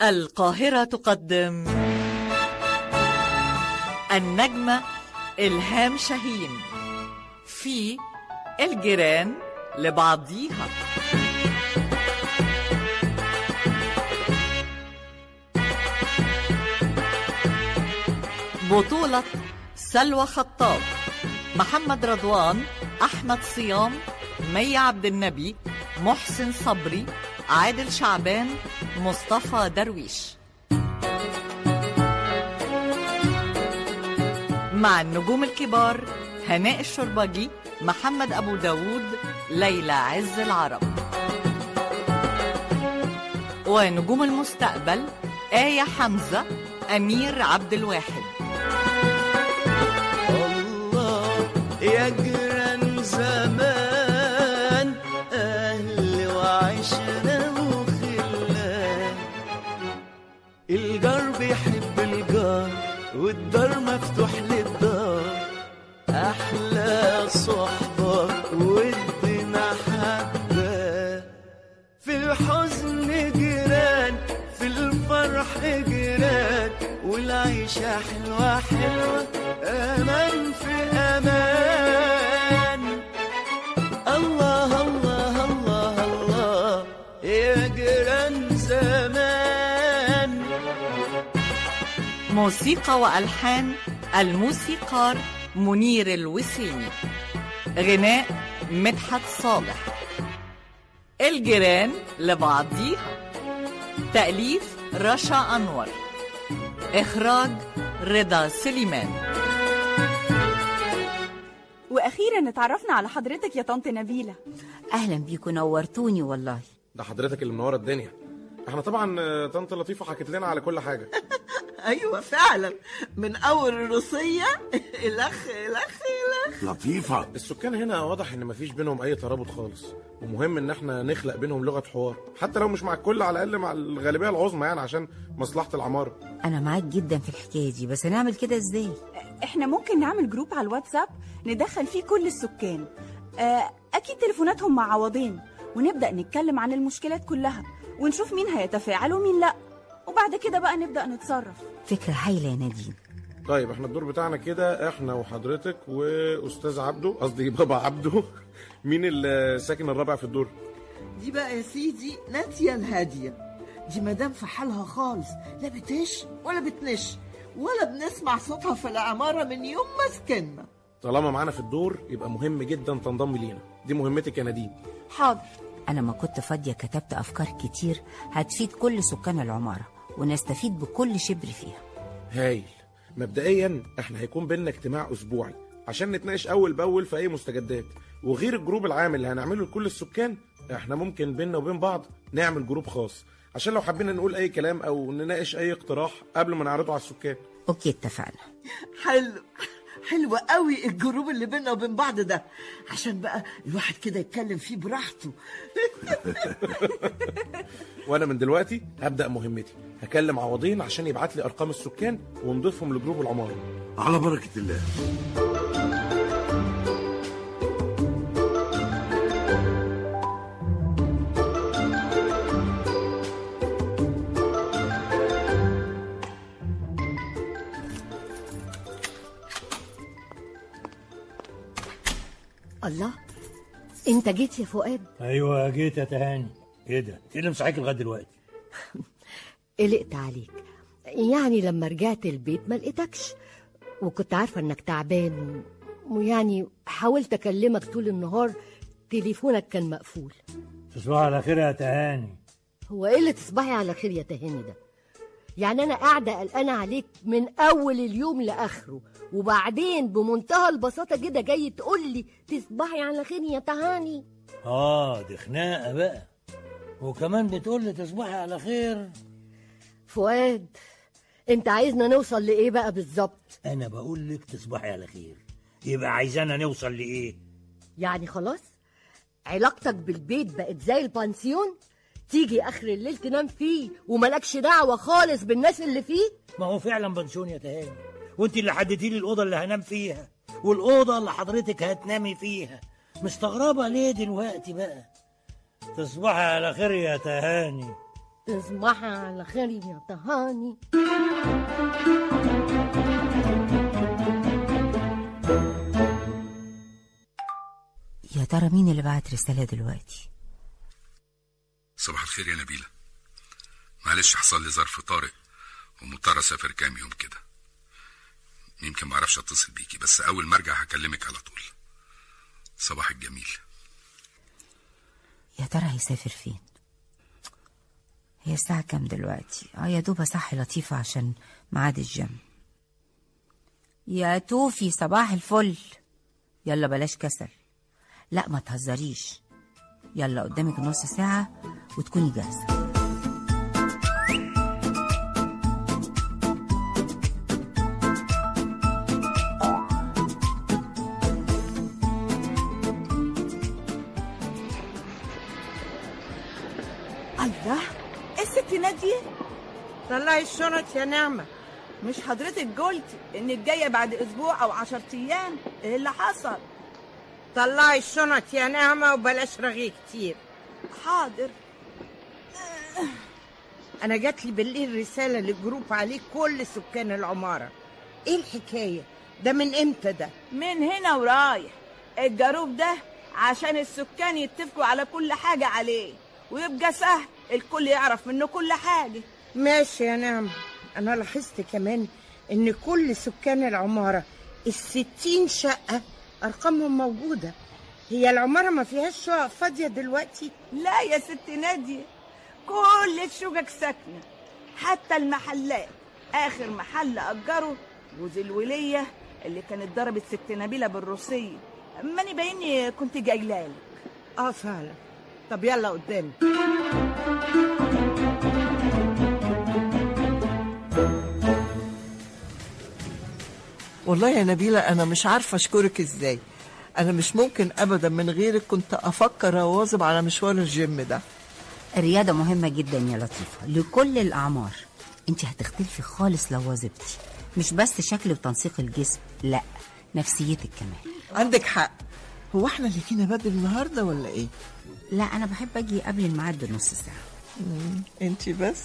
القاهرة تقدم النجمة إلهام شاهين في الجيران لبعضيها بطولة سلوى خطاب محمد رضوان أحمد صيام مي عبد النبي محسن صبري عادل شعبان مصطفى درويش مع النجوم الكبار هناء الشربجي محمد أبو داود ليلى عز العرب ونجوم المستقبل آية حمزة أمير عبد الواحد الله يا جيران زمان أهل وعشرة وخلان الجار بيحب الجار والدار مفتوح للدار أحلى صحبة ودنا حبة في الحزن جيران في الفرح جيران والعيشة حلوة حلوة أمان في أمان الله الله الله الله يا جيران زمان موسيقى وألحان الموسيقار منير الوسيمي غناء مدحت صالح الجيران لبعضيها تأليف رشا أنور إخراج رضا سليمان واخيرا اتعرفنا على حضرتك يا طنط نبيله اهلا بيكم نورتوني والله ده حضرتك اللي منوره الدنيا احنا طبعا آه، طنط لطيفه حكت لنا على كل حاجه ايوه فعلا من اول الروسيه الاخ الاخ الاخ لطيفة السكان هنا واضح ان مفيش بينهم اي ترابط خالص ومهم ان احنا نخلق بينهم لغه حوار حتى لو مش مع الكل على الاقل مع الغالبيه العظمى يعني عشان مصلحه العماره انا معاك جدا في الحكايه دي بس هنعمل كده ازاي احنا ممكن نعمل جروب على الواتساب ندخل فيه كل السكان آه، اكيد تليفوناتهم معوضين ونبدا نتكلم عن المشكلات كلها ونشوف مين هيتفاعل ومين لا وبعد كده بقى نبدا نتصرف فكره هايله يا نادين طيب احنا الدور بتاعنا كده احنا وحضرتك واستاذ عبده قصدي بابا عبده مين اللي ساكن الرابع في الدور دي بقى يا سيدي ناتيه الهاديه دي مدام في حالها خالص لا بتش ولا بتنش ولا بنسمع صوتها في العماره من يوم ما سكننا طالما معانا في الدور يبقى مهم جدا تنضم لينا دي مهمتك يا نادين حاضر انا ما كنت فاضيه كتبت افكار كتير هتفيد كل سكان العماره ونستفيد بكل شبر فيها هايل مبدئيا احنا هيكون بينا اجتماع اسبوعي عشان نتناقش اول باول في اي مستجدات وغير الجروب العام اللي هنعمله لكل السكان احنا ممكن بينا وبين بعض نعمل جروب خاص عشان لو حبينا نقول اي كلام او نناقش اي اقتراح قبل ما نعرضه على السكان اوكي اتفقنا حلو حلو قوي الجروب اللي بينا وبين بعض ده عشان بقى الواحد كده يتكلم فيه براحته وانا من دلوقتي هبدا مهمتي هكلم عوضين عشان يبعت لي ارقام السكان ونضيفهم لجروب العماره على بركة الله الله انت جيت يا فؤاد ايوه جيت يا تهاني ايه ده؟ ايه اللي مصحيك لغايه دلوقتي؟ قلقت عليك يعني لما رجعت البيت ما لقيتكش وكنت عارفه انك تعبان ويعني حاولت اكلمك طول النهار تليفونك كان مقفول تصبح على خير يا تهاني هو ايه اللي تصبحي على خير يا تهاني ده يعني انا قاعده قلقانه عليك من اول اليوم لاخره وبعدين بمنتهى البساطه كده جاي تقول لي تصبحي على خير يا تهاني اه دي خناقه بقى وكمان بتقول لي تصبحي على خير فؤاد انت عايزنا نوصل لايه بقى بالظبط انا بقول لك تصبحي على خير يبقى عايزانا نوصل لايه يعني خلاص علاقتك بالبيت بقت زي البانسيون تيجي اخر الليل تنام فيه وملكش دعوه خالص بالناس اللي فيه ما هو فعلا بنسون يا تهاني وانت اللي حددتي لي الاوضه اللي هنام فيها والاوضه اللي حضرتك هتنامي فيها مستغربه ليه دلوقتي بقى تصبحي على خير يا تهاني تصبحي على خير يا تهاني يا ترى مين اللي بعت رسالة دلوقتي صباح الخير يا نبيلة معلش حصل لي ظرف طارئ ومضطر اسافر كام يوم كده يمكن ما اعرفش اتصل بيكي بس اول ما ارجع هكلمك على طول صباح الجميل يا ترى هيسافر فين هي الساعة كام دلوقتي اه يا دوب صحي لطيفة عشان ميعاد الجيم يا توفي صباح الفل يلا بلاش كسل لا ما تهزريش يلا قدامك نص ساعة وتكوني جاهزة الله الست نادية طلعي الشنط يا نعمة مش حضرتك قلتي انك جاية بعد اسبوع او عشر ايام ايه اللي حصل طلعي الشنط يا نعمة وبلاش رغي كتير حاضر أنا جات لي بالليل رسالة للجروب عليه كل سكان العمارة إيه الحكاية؟ ده من إمتى ده؟ من هنا ورايح الجروب ده عشان السكان يتفقوا على كل حاجة عليه ويبقى سهل الكل يعرف منه كل حاجة ماشي يا نعمة أنا لاحظت كمان إن كل سكان العمارة الستين شقة أرقامهم موجودة هي العمارة ما فيهاش شقق فاضية دلوقتي؟ لا يا ست نادية كل الشقق ساكنة حتى المحلات آخر محل أجره جوز الولية اللي كانت ضربت ست نبيلة بالروسية ماني بايني كنت جايلالك آه فعلا طب يلا قدامي والله يا نبيلة أنا مش عارفة أشكرك إزاي أنا مش ممكن أبدا من غيرك كنت أفكر أواظب على مشوار الجيم ده الرياضة مهمة جدا يا لطيفة لكل الأعمار انت هتختلفي خالص لو واظبتي مش بس شكل وتنسيق الجسم لا نفسيتك كمان عندك حق هو احنا اللي فينا بدري النهاردة ولا إيه؟ لا أنا بحب أجي قبل الميعاد بنص ساعة مم. أنت بس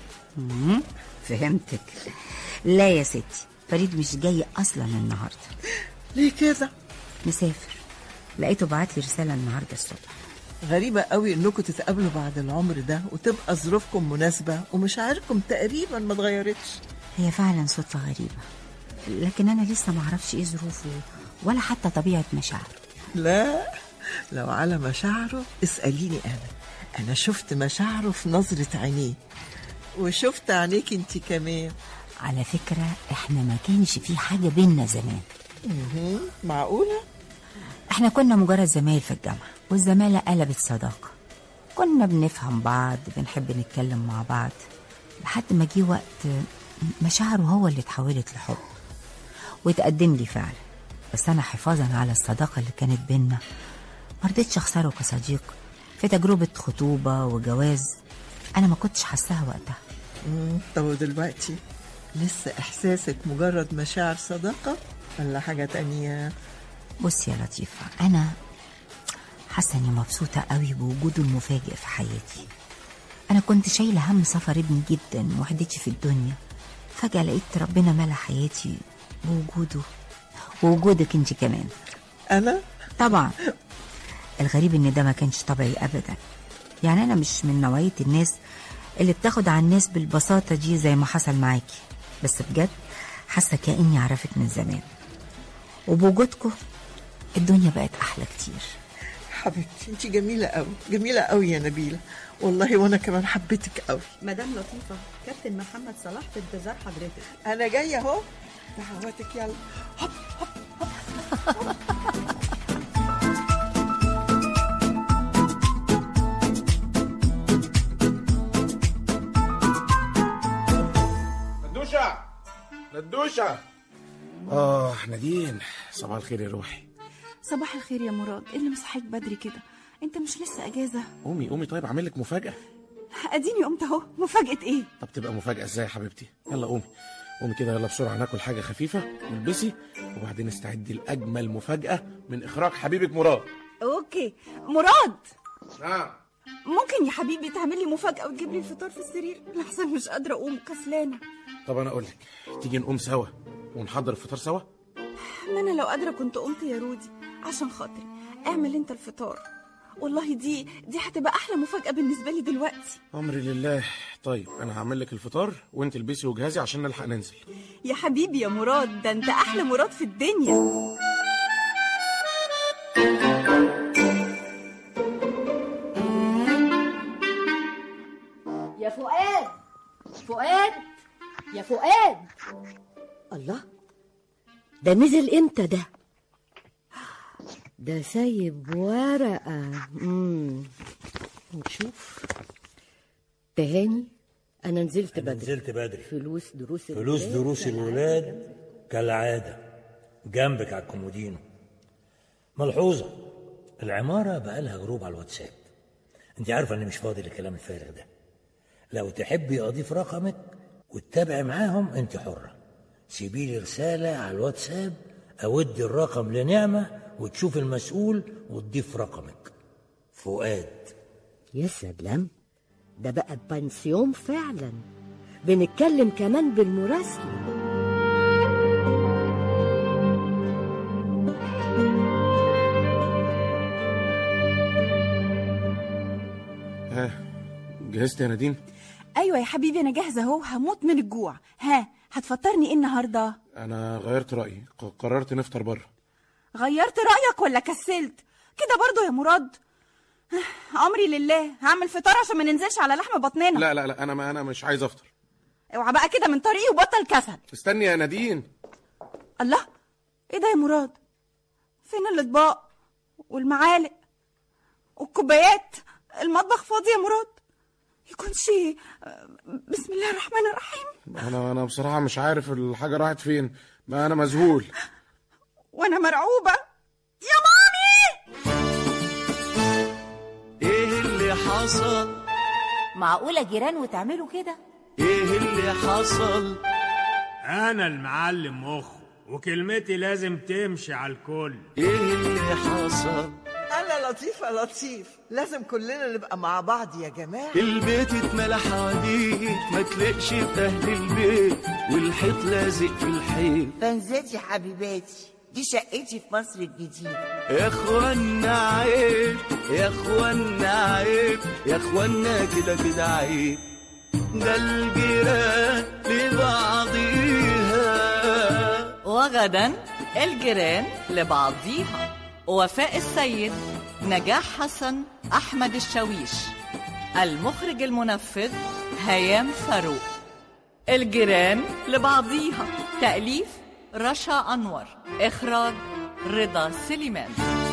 مم، فهمتك لا يا ستي فريد مش جاي أصلا النهاردة ليه كده؟ مسافر لقيته بعت لي رسالة النهاردة الصبح غريبة قوي إنكم تتقابلوا بعد العمر ده وتبقى ظروفكم مناسبة ومشاعركم تقريبا ما اتغيرتش هي فعلا صدفة غريبة لكن أنا لسه معرفش إيه ظروفه ولا حتى طبيعة مشاعره لا لو على مشاعره اسأليني أنا أنا شفت مشاعره في نظرة عينيه وشفت عينيك انت كمان على فكرة إحنا ما كانش في حاجة بينا زمان مهم. معقولة؟ احنا كنا مجرد زمايل في الجامعة والزمالة قلبت صداقة كنا بنفهم بعض بنحب نتكلم مع بعض لحد ما جه وقت مشاعره هو اللي اتحولت لحب وتقدم لي فعلا بس انا حفاظا على الصداقة اللي كانت بينا مرضتش اخسره كصديق في تجربة خطوبة وجواز انا ما كنتش حاساها وقتها مم. طب ودلوقتي لسه إحساسك مجرد مشاعر صداقة ولا حاجة تانية؟ بصي يا لطيفة أنا حاسة إني مبسوطة قوي بوجوده المفاجئ في حياتي أنا كنت شايلة هم سفر ابني جدا وحدتي في الدنيا فجأة لقيت ربنا ملا حياتي بوجوده ووجودك انت كمان أنا؟ طبعا الغريب إن ده ما كانش طبيعي أبدا يعني أنا مش من نوعية الناس اللي بتاخد على الناس بالبساطة دي زي ما حصل معاكي بس بجد حاسة كأني عرفت من زمان وبوجودكم الدنيا بقت أحلى كتير حبيبتي انت جميلة قوي جميلة قوي يا نبيلة والله وانا كمان حبيتك قوي مدام لطيفة كابتن محمد صلاح في انتظار حضرتك انا جاية اهو دعواتك يلا هب هب ندوشة ندوشة آه نادين صباح الخير يا روحي صباح الخير يا مراد إيه اللي مصحيك بدري كده انت مش لسه اجازه قومي قومي طيب أعمل لك مفاجأة اديني قمت اهو مفاجاه ايه طب تبقى مفاجأة ازاي يا حبيبتي يلا قومي قومي كده يلا بسرعة ناكل حاجة خفيفة والبسي وبعدين استعدي لأجمل مفاجأة من إخراج حبيبك مراد اوكي مراد نعم ممكن يا حبيبي تعمل لي مفاجاه وتجيب لي الفطار في السرير لحسن مش قادره اقوم كسلانه طب انا اقول لك تيجي نقوم سوا ونحضر الفطار سوا ما انا لو قادره كنت قمت يا رودي عشان خاطري اعمل انت الفطار والله دي دي هتبقى احلى مفاجاه بالنسبه لي دلوقتي امري لله طيب انا هعمل لك الفطار وانت البسي وجهازي عشان نلحق ننزل يا حبيبي يا مراد ده انت احلى مراد في الدنيا يا فؤاد فؤاد يا فؤاد الله ده نزل امتى ده ده سايب ورقة امم نشوف تهاني انا نزلت بدري نزلت بدري فلوس دروس فلوس الولاد دروس كالعادة. الولاد كالعادة جنبك على الكومودينو ملحوظة العمارة بقى لها جروب على الواتساب انت عارفة اني مش فاضي للكلام الفارغ ده لو تحبي اضيف رقمك وتتابعي معاهم انت حرة سيبي لي رسالة على الواتساب او ادي الرقم لنعمة وتشوف المسؤول وتضيف رقمك فؤاد يا سلام ده بقى بانسيون فعلا بنتكلم كمان بالمراسلة ها جهزت يا نادين ايوه يا حبيبي انا جاهزه اهو هموت من الجوع ها هتفطرني ايه النهارده انا غيرت رايي ق- قررت نفطر بره غيرت رايك ولا كسلت كده برضو يا مراد عمري لله هعمل فطار عشان ما ننزلش على لحم بطننا لا لا لا انا ما انا مش عايز افطر اوعى بقى كده من طريقي وبطل كسل استني يا نادين الله ايه ده يا مراد فين الاطباق والمعالق والكوبايات المطبخ فاضي يا مراد يكونش بسم الله الرحمن الرحيم انا انا بصراحه مش عارف الحاجه راحت فين ما انا مذهول وانا مرعوبه يا مامي ايه اللي حصل معقولة جيران وتعملوا كده ايه اللي حصل أنا المعلم مخ وكلمتي لازم تمشي على الكل ايه اللي حصل انا لطيف يا لطيف لازم كلنا نبقى مع بعض يا جماعه البيت اتملى حواديت ما تلاقش في اهل البيت والحيط لازق في الحيط بنزاتي حبيباتي دي شقتي في مصر الجديدة يا اخوانا عيب يا اخوانا عيب يا اخوانا كده كده عيب ده الجيران لبعضيها وغدا الجيران لبعضيها وفاء السيد نجاح حسن أحمد الشاويش المخرج المنفذ هيام فاروق الجيران لبعضيها تأليف رشا أنور إخراج رضا سليمان